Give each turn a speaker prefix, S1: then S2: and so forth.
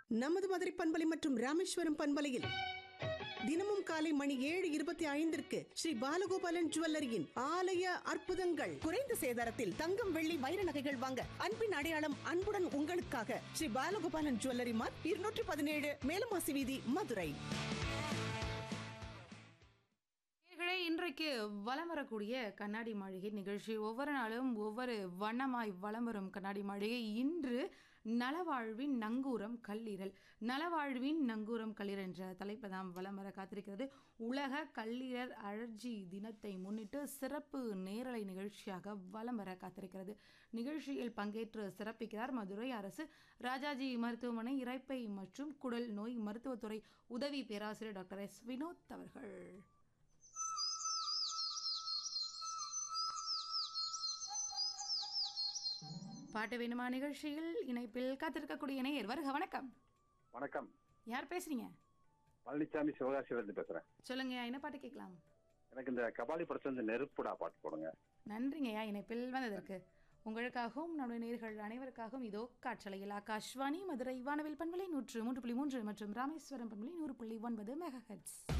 S1: நமது மதுரை பண்பலை மற்றும் ராமேஸ்வரம் பண்பலையில் தினமும் காலை மணி ஏழு இருபத்தி ஐந்திற்கு ஸ்ரீ பாலகோபாலன் ஜுவல்லரியின் ஆலய அற்புதங்கள் குறைந்த சேதாரத்தில் தங்கம் வெள்ளி வைர நகைகள் வாங்க அன்பின் அடையாளம் அன்புடன் உங்களுக்காக ஸ்ரீ பாலகோபாலன் ஜுவல்லரி மார்க் இருநூற்றி பதினேழு மேலமாசி வீதி மதுரை
S2: நேயர்களே, இன்றைக்கு வலம் வரக்கூடிய கண்ணாடி மாளிகை நிகழ்ச்சி ஒவ்வொரு நாளும் ஒவ்வொரு வண்ணமாய் வலம் வரும் கண்ணாடி மாளிகை இன்று நலவாழ்வின் நங்கூரம் கல்லீரல் நலவாழ்வின் நங்கூரம் கல்லீரல் என்ற தலைப்பில் தான் வலம் வர காத்திருக்கிறது உலக கல்லீரல் அழற்சி தினத்தை முன்னிட்டு சிறப்பு நேரலை நிகழ்ச்சியாக வலம் வர காத்திருக்கிறது நிகழ்ச்சியில் பங்கேற்று சிறப்பிக்கிறார் மதுரை அரசு ராஜாஜி மருத்துவமனை இரைப்பை மற்றும் குடல் நோய் மருத்துவத்துறை உதவி பேராசிரியர் டாக்டர் எஸ் வினோத் அவர்கள் பாட்டு வேணுமா நிகழ்ச்சியில் இணைப்பில் காத்திருக்கக்கூடிய நேயர் வருக வணக்கம்
S3: வணக்கம்
S2: யார் பேசுறீங்க
S3: பழனிசாமி சிவகாசியிலிருந்து பேசுறேன்
S2: சொல்லுங்க என்ன பாட்டு கேட்கலாம்
S3: எனக்கு இந்த கபாலி படத்துல இந்த நெருப்புடா பாட்டு போடுங்க
S2: நன்றிங்கய்யா இணைப்பில் வந்ததற்கு உங்களுக்காகவும் நம்முடைய நேர்கள் அனைவருக்காகவும் இதோ காற்றலையில் ஆகாஷ்வாணி மதுரை வானவில் பண்பலை நூற்று மூன்று புள்ளி மூன்று மற்றும் ராமேஸ்வரம் பண்பலை நூறு புள்ளி ஒன்பது மெகா